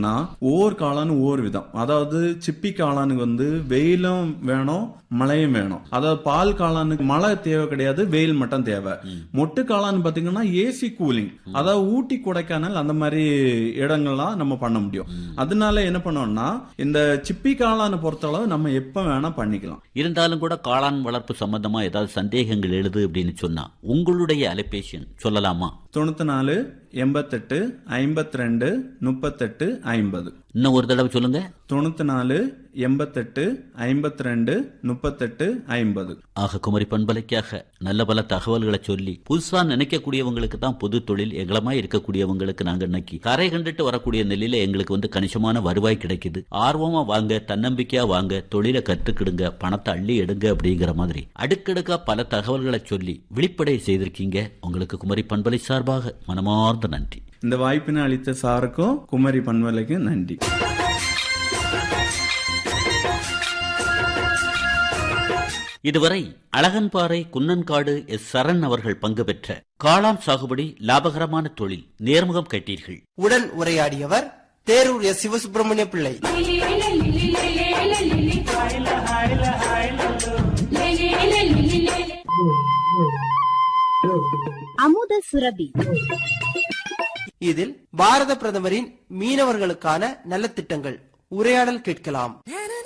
பாத்தீங்கன்னா ஒவ்வொரு காளான் ஒவ்வொரு விதம் அதாவது சிப்பி காளானுக்கு வந்து வெயிலும் வேணும் மழையும் வேணும் அதாவது பால் காளானுக்கு மழை தேவை கிடையாது வெயில் மட்டும் தேவை மொட்டு காளான் பாத்தீங்கன்னா ஏசி கூலிங் அதாவது ஊட்டி கொடைக்கானல் அந்த மாதிரி இடங்கள்லாம் நம்ம பண்ண முடியும் அதனால என்ன பண்ணோம்னா இந்த சிப்பி காளானை பொறுத்தளவு நம்ம எப்ப வேணா பண்ணிக்கலாம் இருந்தாலும் கூட காளான் வளர்ப்பு சம்பந்தமா ஏதாவது சந்தேகங்கள் எழுது அப்படின்னு சொன்னா உங்களுடைய அலைபேசி எண் சொல்லலாமா தொண்ணூத்தி நாலு எண்பத்தெட்டு ஐம்பத்தி ரெண்டு முப்பத்தெட்டு ஐம்பது இன்னும் ஒரு தடவை சொல்லுங்க தொண்ணூத்தி நாலு எண்பத்தெட்டு ஐம்பத்தி ரெண்டு முப்பத்தெட்டு ஐம்பது ஆக குமரி பண்பலைக்காக நல்ல பல தகவல்களை சொல்லி புதுசா நினைக்கக்கூடியவங்களுக்கு தான் பொது தொழில் எங்களமாய் இருக்கக்கூடியவங்களுக்கு நாங்க இன்னைக்கு கரை கண்டுட்டு வரக்கூடிய நிலையில எங்களுக்கு வந்து கணிசமான வருவாய் கிடைக்குது ஆர்வமா வாங்க தன்னம்பிக்கையா வாங்க தொழிலை கத்துக்கிடுங்க பணத்தை அள்ளி எடுங்க அப்படிங்கிற மாதிரி அடுக்கடுக்கா பல தகவல்களை சொல்லி விழிப்படை செய்திருக்கீங்க உங்களுக்கு குமரி பண்பலை சார்பாக மனமார்ந்த நன்றி இந்த வாய்ப்பினை அளித்த சாருக்கும் குமரி பண்பலைக்கும் நன்றி இதுவரை அழகன்பாறை குன்னன்காடு எஸ் சரண் அவர்கள் பங்கு பெற்ற காளான் சாகுபடி லாபகரமான தொழில் நேர்முகம் கேட்டீர்கள் உடன் உரையாடியவர் தேரூர் எஸ் சிவசுப்பிரமணிய பிள்ளை அமுத சுரபி இதில் பாரத பிரதமரின் மீனவர்களுக்கான நலத்திட்டங்கள் உரையாடல் கேட்கலாம்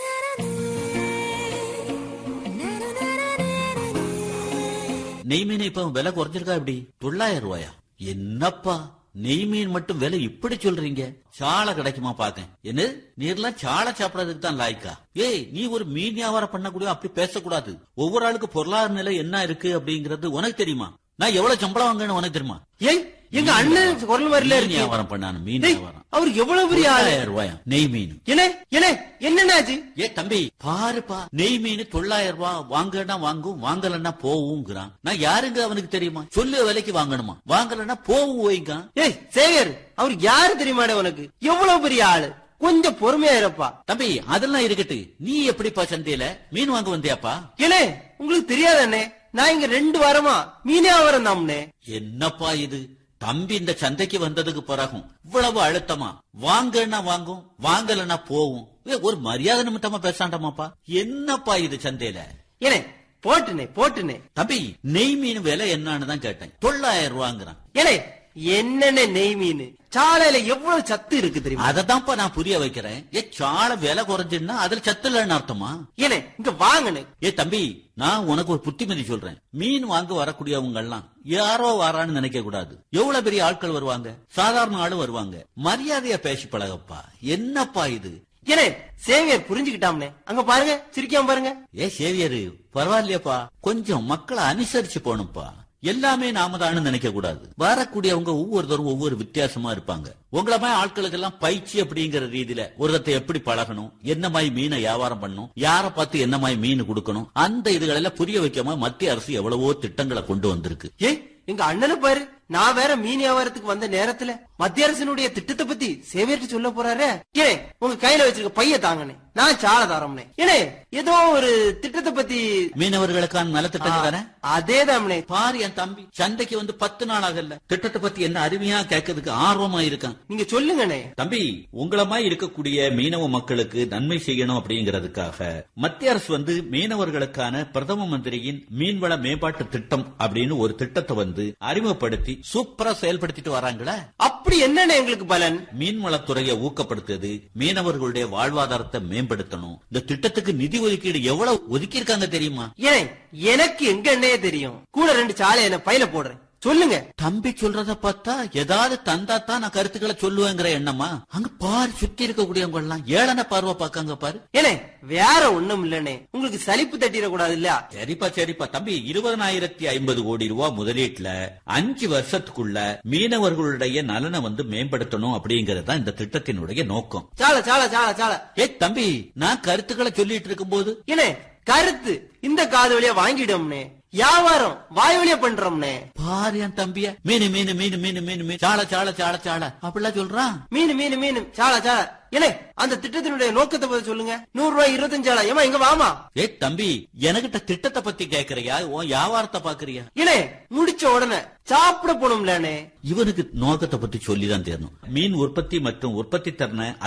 நெய் மீன் இப்ப விலை குறைஞ்சிருக்கா இப்படி தொள்ளாயிரம் ரூபாயா என்னப்பா நெய் மீன் மட்டும் விலை இப்படி சொல்றீங்க சாலை கிடைக்குமா பாக்கேன் என்ன நீர்லாம் சாலை சாப்பிடறதுக்கு தான் லாய்க்கா ஏய் நீ ஒரு மீன் வியாபாரம் பண்ணக்கூடிய அப்படி பேசக்கூடாது ஒவ்வொரு ஆளுக்கு பொருளாதார நிலை என்ன இருக்கு அப்படிங்கறது உனக்கு தெரியுமா நான் எவ்வளவு சம்பளம் வாங்கன்னு உனக்கு தெரியுமா ஏய் எங்க அண்ணன் குரல் வரல மீன் இருக்கு வியாபாரம் பண்ணானு மீன் டேய், வியாபாரம் அவர் எவ்வளவு பெரிய ஆளு தொள்ளாயிரம் ரூபாயா நெய் மீன் என்ன என்ன என்னன்னாச்சு ஏ தம்பி பாருப்பா நெய் மீன் தொள்ளாயிரம் ரூபாய் வாங்கன்னா வாங்கும் வாங்கலன்னா போவுங்கிறான் நான் யாருங்க அவனுக்கு தெரியுமா சொல்லு விலைக்கு வாங்கணுமா வாங்கலன்னா போவும் ஓய்ங்க ஏய் சேகர் அவர் யாரு தெரியுமாடே உனக்கு எவ்வளவு பெரிய ஆளு கொஞ்சம் பொறுமையா இருப்பா தம்பி அதெல்லாம் இருக்கட்டு நீ எப்படிப்பா சந்தையில மீன் வாங்க வந்தியாப்பா ஏனே உங்களுக்கு தெரியாதண்ணே நான் இங்க ரெண்டு வாரமா மீனே வியாபாரம் தாம்னே என்னப்பா இது தம்பி இந்த சந்தைக்கு வந்ததுக்கு பிறகும் இவ்வளவு அழுத்தமா வாங்கன்னா வாங்கும் வாங்கலன்னா போவும் ஏ, ஒரு மரியாதை நிமித்தமா பேசாண்டாமாப்பா என்னப்பா இது சந்தையில ஏனே போட்டுனே போட்டுனே தம்பி நெய் மீன் விலை என்னன்னு தான் கேட்டேன் தொள்ளாயிரம் ரூபாங்கிறான் ஏனே என்னென்ன நெய் மீன் சாலையில எவ்வளவு சத்து இருக்கு தெரியுமா அததான்ப்பா நான் புரிய வைக்கிறேன் ஏ சால விலை குறைஞ்சுன்னா அதுல சத்து இல்லைன்னு அர்த்தமா ஏனே இங்க வாங்கனே ஏ தம்பி நான் உனக்கு ஒரு புத்திமதி சொல்றேன் மீன் வாங்க வரக்கூடியவங்க எல்லாம் யாரோ வரான்னு நினைக்க கூடாது எவ்வளவு பெரிய ஆட்கள் வருவாங்க சாதாரண ஆளும் வருவாங்க மரியாதையா பேசி பழகப்பா என்னப்பா இது ஏனே சேவியர் புரிஞ்சுக்கிட்டாம்னே அங்க பாருங்க சிரிக்காம பாருங்க ஏ சேவியரு பரவாயில்லையாப்பா கொஞ்சம் மக்களை அனுசரிச்சு போகணும்ப்பா எல்லாமே நாம தான் நினைக்க கூடாது வரக்கூடியவங்க ஒவ்வொருத்தரும் ஒவ்வொரு வித்தியாசமா இருப்பாங்க உங்களை மாதிரி ஆட்களுக்கு எல்லாம் பயிற்சி அப்படிங்கிற ரீதியில ஒருத்தத்தை எப்படி பழகணும் என்ன மாதிரி மீனை வியாபாரம் பண்ணணும் யார பார்த்து என்ன மாதிரி மீன் கொடுக்கணும் அந்த இதுகளெல்லாம் புரிய வைக்காம மத்திய அரசு எவ்வளவோ திட்டங்களை கொண்டு வந்திருக்கு ஏய் எங்க அண்ணனை பாரு நான் வேற மீன் வியாபாரத்துக்கு வந்த நேரத்துல மத்திய அரசினுடைய திட்டத்தை பத்தி சேவியர்கிட்ட சொல்ல போறாரே ஏனே உங்க கையில வச்சிருக்க பைய தாங்கனே நான் சால தாரம்னே ஏனே ஏதோ ஒரு திட்டத்தை பத்தி மீனவர்களுக்கான நலத்திட்டங்கள் தானே அதேதாம்னே பாரு என் தம்பி சந்தைக்கு வந்து பத்து நாள் ஆகல திட்டத்தை பத்தி என்ன அருமையா கேட்கறதுக்கு ஆர்வமா இருக்கான் நீங்க சொல்லுங்கண்ணே தம்பி உங்களமாய் இருக்கக்கூடிய மீனவ மக்களுக்கு நன்மை செய்யணும் அப்படிங்கறதுக்காக மத்திய அரசு வந்து மீனவர்களுக்கான பிரதம மந்திரியின் மீன்வள மேம்பாட்டு திட்டம் அப்படின்னு ஒரு திட்டத்தை வந்து அறிமுகப்படுத்தி சூப்பரா செயல்படுத்திட்டு வராங்களே அப்படி என்னண்ணே எங்களுக்கு பலன் மீன்வளத்துறையை ஊக்கப்படுத்துறது மீனவர்களுடைய வாழ்வாதாரத்தை மேம்படுத்தணும் இந்த திட்டத்துக்கு நிதி ஒதுக்கீடு எவ்வளவு ஒதுக்கி இருக்காங்க தெரியுமா ஏனே எனக்கு எங்க அண்ணையே தெரியும் கூட ரெண்டு சாலை என்ன பையில போடுறேன் சொல்லுங்க தம்பி சொல்றத பார்த்தா ஏதாவது தந்தா தான் நான் கருத்துக்களை சொல்லுவேங்கிற எண்ணமா அங்க பாரு சுத்தி இருக்கக்கூடியவங்க எல்லாம் ஏளன பார்வை பார்க்காங்க பாரு ஏனே வேற ஒண்ணும் இல்லனே உங்களுக்கு சலிப்பு தட்டிட கூடாது இல்ல சரிப்பா சரிப்பா தம்பி இருபதனாயிரத்தி ஐம்பது கோடி ரூபாய் முதலீட்டுல அஞ்சு வருஷத்துக்குள்ள மீனவர்களுடைய நலனை வந்து மேம்படுத்தணும் அப்படிங்கறது தான் இந்த திட்டத்தினுடைய நோக்கம் சால சால சால சால ஏ தம்பி நான் கருத்துக்களை சொல்லிட்டு இருக்கும்போது ஏனே கருத்து இந்த காது வழியா வாங்கிடும்னே வியாபாரம் வாய் வழியா பண்றோம்னே பாரு என் தம்பிய மீனு மீனு மீனு மீனு மீனு மீன் சால சால சால சால அப்படிலாம் சொல்றான் மீன் மீன் மீன் சால சால ஏனே அந்த திட்டத்தினுடைய நோக்கத்தை பத்தி சொல்லுங்க நூறு ரூபாய் இருபத்தஞ்சாளா ஏமா இங்க வாமா ஏ தம்பி எனக்கிட்ட திட்டத்தை பத்தி கேக்குறியா உன் வியாபாரத்தை பாக்குறியா ஏனே முடிச்ச உடனே சாப்பிட போனோம்லனே இவனுக்கு நோக்கத்தை பத்தி சொல்லிதான் தெரியணும் மீன் உற்பத்தி மற்றும் உற்பத்தி திறனை